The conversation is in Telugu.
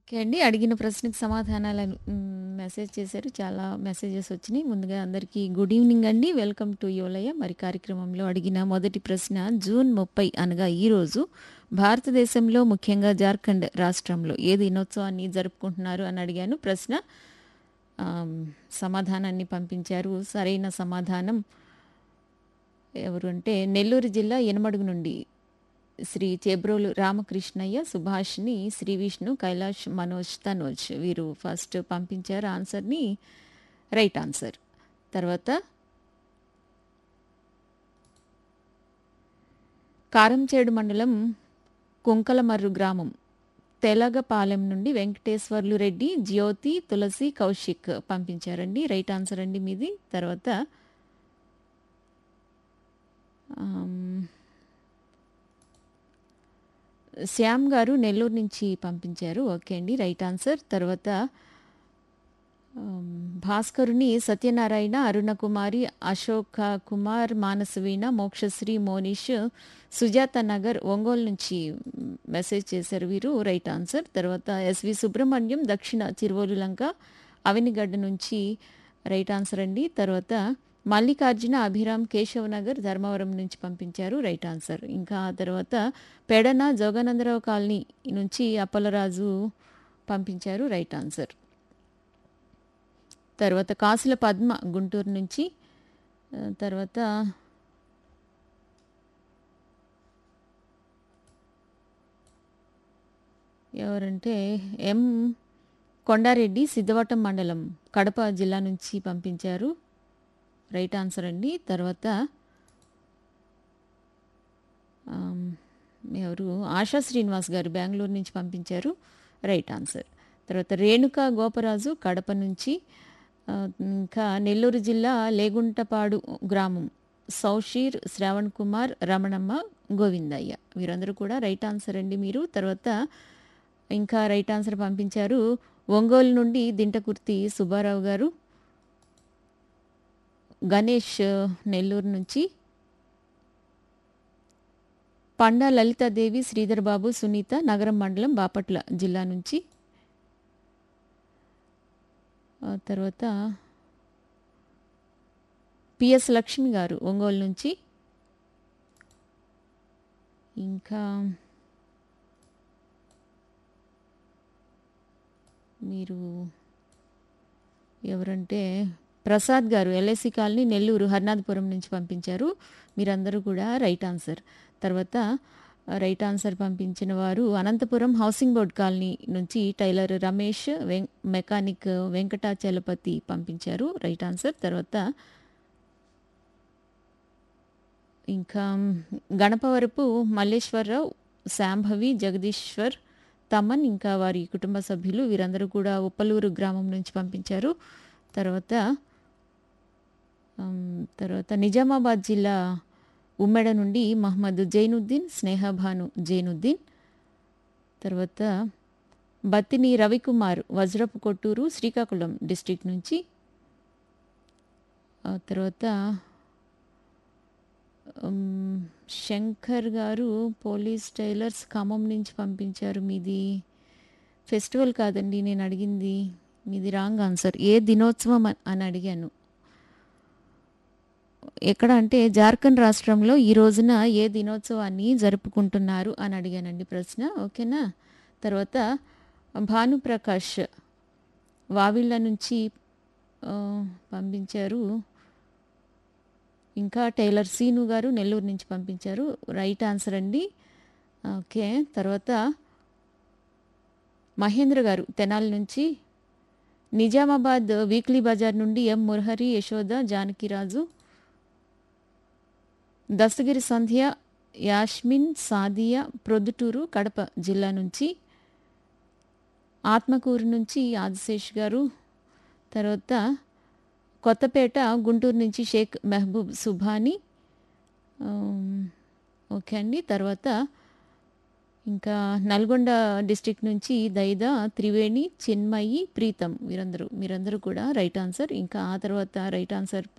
ఓకే అండి. అడిగిన ప్రశ్నకు సమాధానాలను హ్మ్, మెసేజ్ చేశారు. చాలా మెసేజెస్ వచ్చినియి. ముందుగా అందరికీ గుడ్ ఈవెనింగ్ అండి. Welcome to Yolaya. మరి కార్యక్రమంలో అడిగిన మొదటి ప్రశ్న జూన్ 30 అనగా ఈరోజు భారతదేశంలో ముఖ్యంగా జార్ఖండ్ రాష్ట్రంలో ఏ దినోత్సవాన్ని జరుపుకుంటున్నారు అని అడిగాను. ప్రశ్న ఆహ్, సమాధానాన్ని పంపించారు. సరైన సమాధానం ఎవరు అంటే నెల్లూరు జిల్లా యనమడుగు నుండి శ్రీ చేబ్రోలు రామకృష్ణయ్య, సుభాషిణి, శ్రీ విష్ణు, కైలాష్, మనోజ్, తనోజ్ వీరు ఫస్ట్ పంపించారు ఆన్సర్‌ని. Right answer. తర్వాత కారంచేడు మండలం కుంకలమర్రు గ్రామం తెలగపాలెం నుండి వెంకటేశ్వర్లు రెడ్డి, జ్యోతి, తులసి, కౌశిక్ పంపించారండి. రైట్ ఆన్సర్ అండి మీది. తర్వాత ఆహ్, శ్యామ్ గారు నెల్లూరు నుంచి పంపించారు. ఓకే అండి. Right answer. తర్వాత ఆహ్, భాస్కరుని సత్యనారాయణ, అరుణకుమారి, అశోక కుమార్, మానసవీణ, మోక్షశ్రీ, మోనిష్, సుజాత నగర్, ఒంగోలు నుంచి మెసేజ్ చేశారు వీరు. Right answer. తర్వాత ఎస్వి సుబ్రహ్మణ్యం, దక్షిణ తిరువోలులంక, అవినిగడ్డ నుంచి రైట్ ఆన్సర్ అండి. తర్వాత మల్లికార్జున, అభిరామ్, కేశవ్ నగర్, ధర్మవరం నుంచి పంపించారు. Right answer. ఇంకా ఆ తర్వాత పెడన జోగానందరావు కాలనీ నుంచి అప్పలరాజు పంపించారు. Right answer. తర్వాత కాసుల పద్మ గుంటూరు నుంచి ఆహ్, తర్వాత ఎవరంటే ఎం. కొండారెడ్డి సిద్ధవటం మండలం కడప జిల్లా నుంచి పంపించారు. రైట్ ఆన్సర్ అండి. తర్వాత ఆహ్, ఎవరు ఆశా శ్రీనివాస్ గారు బెంగుళూరు నుంచి పంపించారు. Right answer. తర్వాత రేణుక గోపరాజు కడప నుంచి ఆహ్, ఇంకా నెల్లూరు జిల్లా లేగుంటపాడు గ్రామం సౌషీర్, శ్రావణ్ కుమార్, రమణమ్మ, గోవిందయ్య వీరందరూ కూడా రైట్ ఆన్సర్ అండి మీరు. తర్వాత ఇంకా రైట్ ఆన్సర్ పంపించారు. ఒంగోలు నుండి దింటకుర్తి సుబ్బారావు గారు. గణేష్ నెల్లూరు నుంచి పండా లలితాదేవి, శ్రీధర్ బాబు, సునీత నగరం మండలం బాపట్ల జిల్లా నుంచి ఆ తర్వాత పిఎస్ లక్ష్మి గారు ఒంగోలు నుంచి ఇంకా మీరు ఎవరంటే ప్రసాద్ గారు ఎల్ఐసి కాలనీ నెల్లూరు హర్నాథపురం నుంచి పంపించారు. మీరందరూ కూడా రైట్ ఆన్సర్. తర్వాత రైట్ ఆన్సర్ పంపించిన వారు అనంతపురం హౌసింగ్ బోర్డ్ కాలనీ నుంచి టైలర్ రమేష్, వెం మెకానిక్ వెంకటాచలపతి పంపించారు. Right answer. తర్వాత ఇంకా గణపవరపు మల్లేశ్వరరావు, శాంభవి, జగదీశ్వర్, తమన్ ఇంకా వారి కుటుంబ సభ్యులు వీరందరూ కూడా ఉప్పలూరు గ్రామం నుంచి పంపించారు. తర్వాత ఆహ్, తర్వాత నిజామాబాద్ జిల్లా ఉమ్మెడ నుండి మహమ్మద్ జైనుద్దీన్, స్నేహభాను జైనుద్దీన్. తర్వాత బత్తిని రవికుమార్ వజ్రపు కొట్టూరు శ్రీకాకుళం డిస్ట్రిక్ట్ నుంచి ఆ తర్వాత హ్మ్, శంకర్ గారు పోలీస్ టైలర్స్ ఖమ్మం నుంచి పంపించారు. మీది ఫెస్టివల్ కాదండి నేను అడిగింది. మీది రాంగ్ ఆన్సర్. ఏ దినోత్సవం అని అడిగాను. ఎక్కడ అంటే జార్ఖండ్ రాష్ట్రంలో ఈ రోజున ఏ దినోత్సవాన్ని జరుపుకుంటున్నారు అని అడిగానండి ప్రశ్న. ఓకేనా? తర్వాత భానుప్రకాష్ వావిళ్ళ నుంచి ఆహ్, పంపించారు. ఇంకా టైలర్ సీను గారు నెల్లూరు నుంచి పంపించారు. రైట్ ఆన్సర్ అండి. ఓకే. తర్వాత మహేంద్ర గారు తెనాలి నుంచి నిజామాబాద్ వీక్లీ బజార్ నుండి ఎం. మురహరి, యశోద, జానకిరాజు దస్తగిరి సంధ్య, యాస్మిన్, సాదియా ప్రొద్దుటూరు కడప జిల్లా నుంచి ఆత్మకూరు నుంచి ఆదిశేష్ గారు. తర్వాత కొత్తపేట గుంటూరు నుంచి షేక్ మెహబూబ్ సుభాని. ఆహ్, ఓకే అండి. తర్వాత ఇంకా నల్గొండ డిస్ట్రిక్ట్ నుంచి దైద, త్రివేణి, చిన్మయి, ప్రీతం వీరందరూ మీరందరూ కూడా రైట్ ఆన్సర్. ఇంకా ఆ తర్వాత రైట్ ఆన్సర్